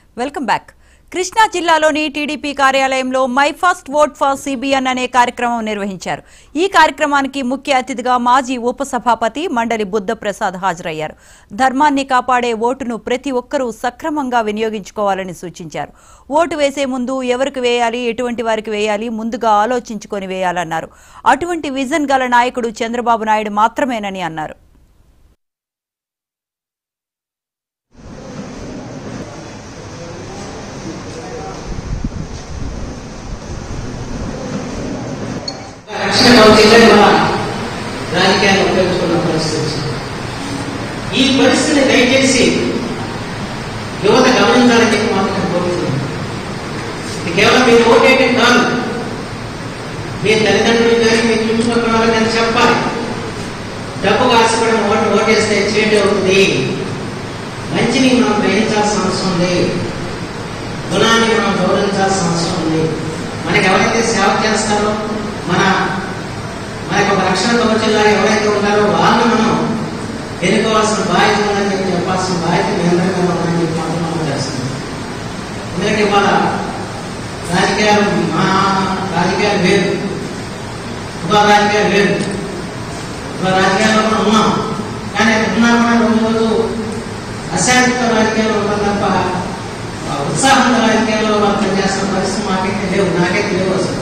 Welcome back Krishna జిల్లాలోని TDP కార్యాలయంలో my first vote for CBN అనే కార్యక్రమం నిర్వహించారు ఈ కార్యక్రమానికి ముఖ్య అతిథిగా మాజీ ఉపసభాపతి మండలి బుద్ధ ప్రసాద్ హాజరయ్యారు ధర్మాన్ని కాపాడే ఓటును ప్రతి ఒక్కరూ సక్రమంగా వినియోగించుకోవాలని సూచించారు ఓటు వేసే ముందు ఎవరికి వేయాలి ఎటువంటి వారికి వేయాలి ముందుగా ఆలోచించుకొని వేయాలన్నారు అటువంటి విజన్ గల నాయకుడు చంద్రబాబు నాయుడు మాత్రమేనని అన్నారు రక్షణ కౌన్సిలే మన రాజకీయాలు ఉపయోగించుకున్న పరిస్థితి వచ్చింది. ఈ పరిస్థితిని దయచేసి యువత గమనించాలని చెప్పి మాత్రం కోరుతున్నాను ఇది కేవలం మీరు ఓటేయటం కాదు మీ తల్లిదండ్రులు కానీ మీ చుట్టుపక్కల వాళ్ళకి కానీ చెప్పాలి డబ్బు ఆశపడి ఓటు ఓటేస్తే చేటు అవుతుంది మంచిని మనం గ్రహించాల్సిన అవసరం ఉంది గుణాన్ని మనం గౌరవించాల్సిన అవసరం ఉంది మనకి ఎవరైతే సేవ చేస్తారో మన మనకి ఒక రక్షణ కవచంగా ఎవరైతే ఉంటారో వాళ్ళని మనం ఎన్నుకోవాల్సిన బాధ్యత ఉందని చెప్పి చెప్పాల్సిన బాధ్యత మీ అందరి మీద ఉందని చెప్పి మాత్రం మనం చేస్తున్నాం ఎందుకంటే ఇవాళ రాజకీయాలు మా రాజకీయాలు వేరు ఇవాళ రాజకీయాలు వేరు ఇవాళ రాజకీయాల్లో మనం ఉన్నాం కానీ ఉన్నా కూడా రోజు రోజు అశాంతితో రాజకీయాలు ఉంటాం తప్ప ఆ ఉత్సాహంగా రాజకీయాల్లో వాళ్ళు పనిచేస్తున్న పరిస్థితి మాకైతే లేవు నాకైతే లేవు అసలు